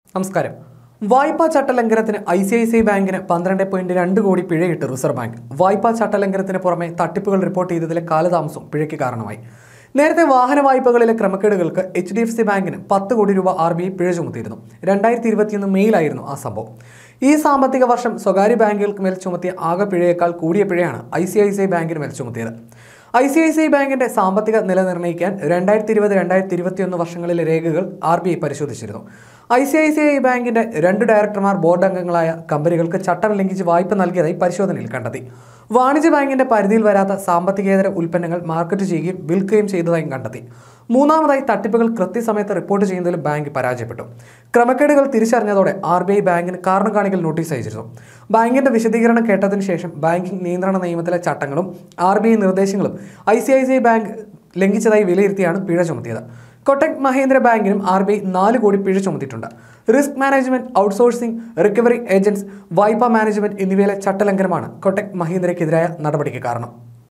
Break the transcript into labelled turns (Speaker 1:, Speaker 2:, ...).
Speaker 1: നമസ്കാരം വായ്പാ ചട്ടലംഘനത്തിന് I C I C I ബാങ്കിന് പന്ത്രണ്ട് പോയിന്റ് രണ്ട് കോടി പിഴയിട്ട് റിസർവ് ബാങ്ക് വായ്പാ ചട്ടലംഘനത്തിന് പുറമെ തട്ടിപ്പുകൾ റിപ്പോർട്ട് ചെയ്തതിലെ കാലതാമസം പിഴയ്ക്ക് കാരണമായി നേരത്തെ വാഹന വായ്പകളിലെ ക്രമക്കേടുകൾക്ക് എച്ച് ഡി എഫ് സി ബാങ്കിന് പത്ത് കോടി രൂപ ആർ ബി ഐ പിഴ ചുമത്തിയിരുന്നു രണ്ടായിരത്തി ഇരുപത്തിയൊന്ന് മെയിലായിരുന്നു ആ സംഭവം ഈ സാമ്പത്തിക വർഷം സ്വകാര്യ ബാങ്കുകൾക്ക് മേൽ ചുമത്തിയ ആകെ പിഴയേക്കാൾ കൂടിയ പിഴയാണ് I C I C I ബാങ്കിന് മേൽ ചുമത്തിയത് I C I C I ബാങ്കിന്റെ സാമ്പത്തിക നില നിർണ്ണയിക്കാൻ രണ്ടായിരത്തി ഇരുപത് രണ്ടായിരത്തി ഇരുപത്തിയൊന്ന് വർഷങ്ങളിലെ രേഖകൾ ആർ ബി ഐ പരിശോധിച്ചിരുന്നു I C I C I ബാങ്കിന്റെ രണ്ട് ഡയറക്ടർമാർ ബോർഡ് അംഗങ്ങളായ കമ്പനികൾക്ക് ചട്ടം ലംഘിച്ച് വായ്പ നൽകിയതായി പരിശോധനയിൽ കണ്ടെത്തി വാണിജ്യ ബാങ്കിന്റെ പരിധിയിൽ വരാത്ത സാമ്പത്തികേതര ഉൽപ്പന്നങ്ങൾ മാർക്കറ്റ് ചെയ്യുകയും വിൽക്കുകയും ചെയ്തതായും കണ്ടെത്തി മൂന്നാമതായി തട്ടിപ്പുകൾ കൃത്യസമയത്ത് റിപ്പോർട്ട് ചെയ്യുന്നതിൽ ബാങ്ക് പരാജയപ്പെട്ടു ക്രമക്കേടുകൾ തിരിച്ചറിഞ്ഞതോടെ ആർ ബി ഐ ബാങ്കിന് കാരണം കാണിക്കൽ നോട്ടീസ് അയച്ചിരുന്നു ബാങ്കിന്റെ വിശദീകരണം കേട്ടതിന് ശേഷം ബാങ്കിംഗ് നിയന്ത്രണ നിയമത്തിലെ ചട്ടങ്ങളും ആർ ബി ഐ നിർദ്ദേശങ്ങളും I C I C I bank ലംഘിച്ചതായി വിലയിരുത്തിയാണ് പിഴ ചുമത്തിയത് കൊട്ടക് മഹീന്ദ്ര ബാങ്കിനും ആർ ബി ഐ നാല് കോടി പിഴ ചുമത്തിയിട്ടുണ്ട് risk management outsourcing recovery agents വായ്പാ മാനേജ്മെന്റ് എന്നിവയിലെ ചട്ടലംഘനമാണ് കൊട്ടക് മഹീന്ദ്രയ്ക്കെതിരായ നടപടിക്ക് കാരണം